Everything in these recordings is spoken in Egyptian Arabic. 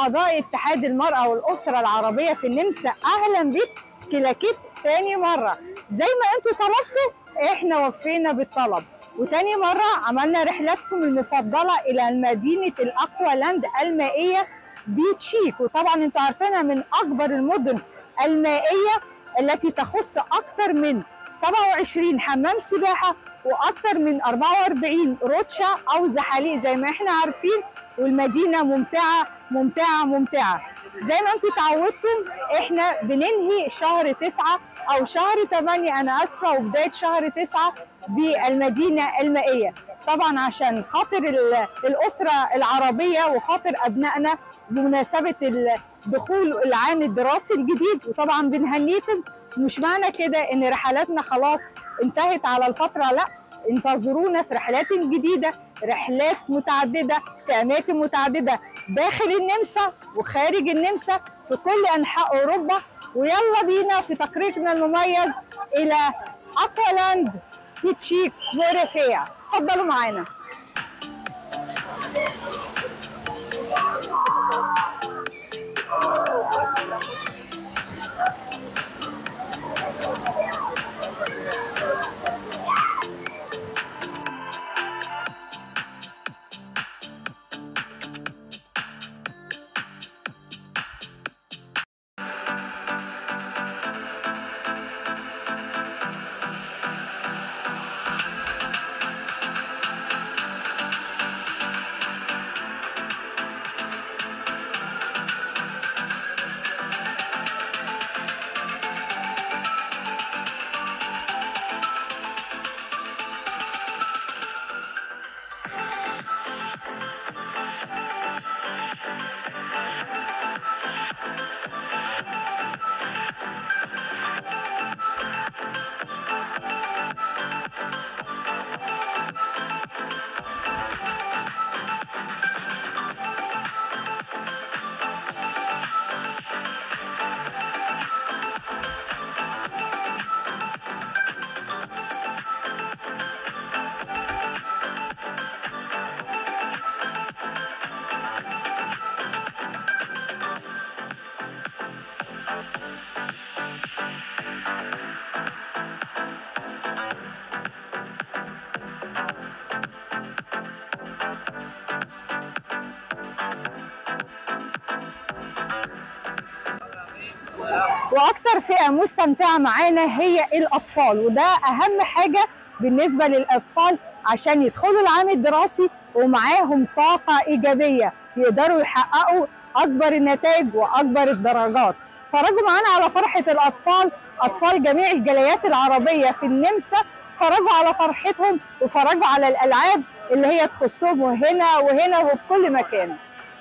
اعضاء اتحاد المراه والاسره العربيه في النمسا اهلا بك كلاكيت تاني مره زي ما انتوا طلبتوا احنا وفينا بالطلب وتاني مرة عملنا رحلتكم المفضلة إلى مدينة الأقوى لاند المائية بيتشيك وطبعا انتوا عارفينها من أكبر المدن المائية التي تخص أكثر من 27 حمام سباحة وأكثر من 44 روتشة أو زحاليق زي ما احنا عارفين والمدينة ممتعة ممتعة ممتعة زي ما انتم تعودتم احنا بننهي شهر تسعة او شهر ثمانية انا اسفة وبداية شهر تسعة بالمدينة المائية طبعا عشان خاطر ال- الأسرة العربية وخاطر أبنائنا بمناسبة ال- دخول العام الدراسي الجديد وطبعا بنهنيكم مش معنى كده ان رحلاتنا خلاص انتهت على الفترة لا انتظرونا في رحلات جديدة رحلات متعددة في أماكن متعددة داخل النمسا وخارج النمسا في كل أنحاء أوروبا ويلا بينا في تقريرنا المميز إلى أكوالاند بيتشيك ورفيع اتفضلوا معانا واكتر فئه مستمتعه معانا هي الاطفال وده اهم حاجه بالنسبه للاطفال عشان يدخلوا العام الدراسي ومعاهم طاقه ايجابيه يقدروا يحققوا اكبر النتائج واكبر الدرجات فرجوا معانا على فرحه الاطفال اطفال جميع الجاليات العربيه في النمسا فرجوا على فرحتهم وفرجوا على الالعاب اللي هي تخصهم وهنا وهنا وفي كل مكان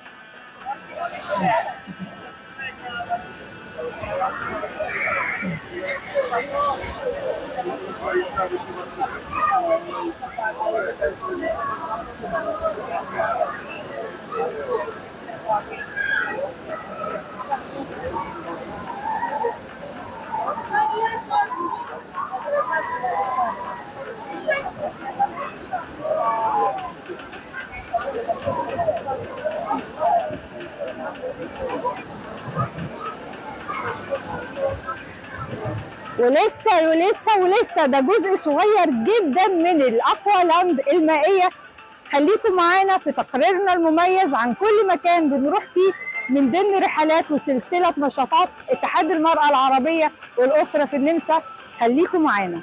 ولسه ولسه ولسه ده جزء صغير جدا من الاكوا لاند المائيه خليكم معانا في تقريرنا المميز عن كل مكان بنروح فيه من ضمن رحلات وسلسله نشاطات اتحاد المراه العربيه والاسره في النمسا خليكم معانا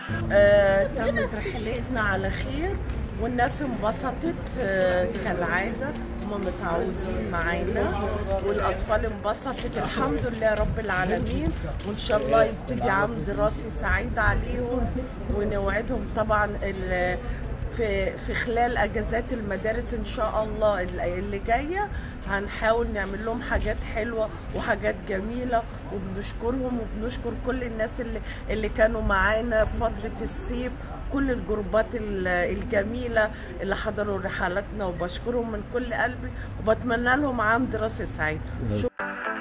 آه، تمت رحلتنا على خير والناس انبسطت آه، كالعادة هم متعودين معانا والأطفال انبسطت الحمد لله رب العالمين وإن شاء الله يبتدي عام دراسي سعيد عليهم ونوعدهم طبعا ال- في في خلال اجازات المدارس ان شاء الله اللي جايه هنحاول نعمل لهم حاجات حلوه وحاجات جميله وبنشكرهم وبنشكر كل الناس اللي اللي كانوا معانا في فتره الصيف كل الجروبات ال- الجميله اللي حضروا رحلاتنا وبشكرهم من كل قلبي وبتمنى لهم عام دراسي سعيد شكرا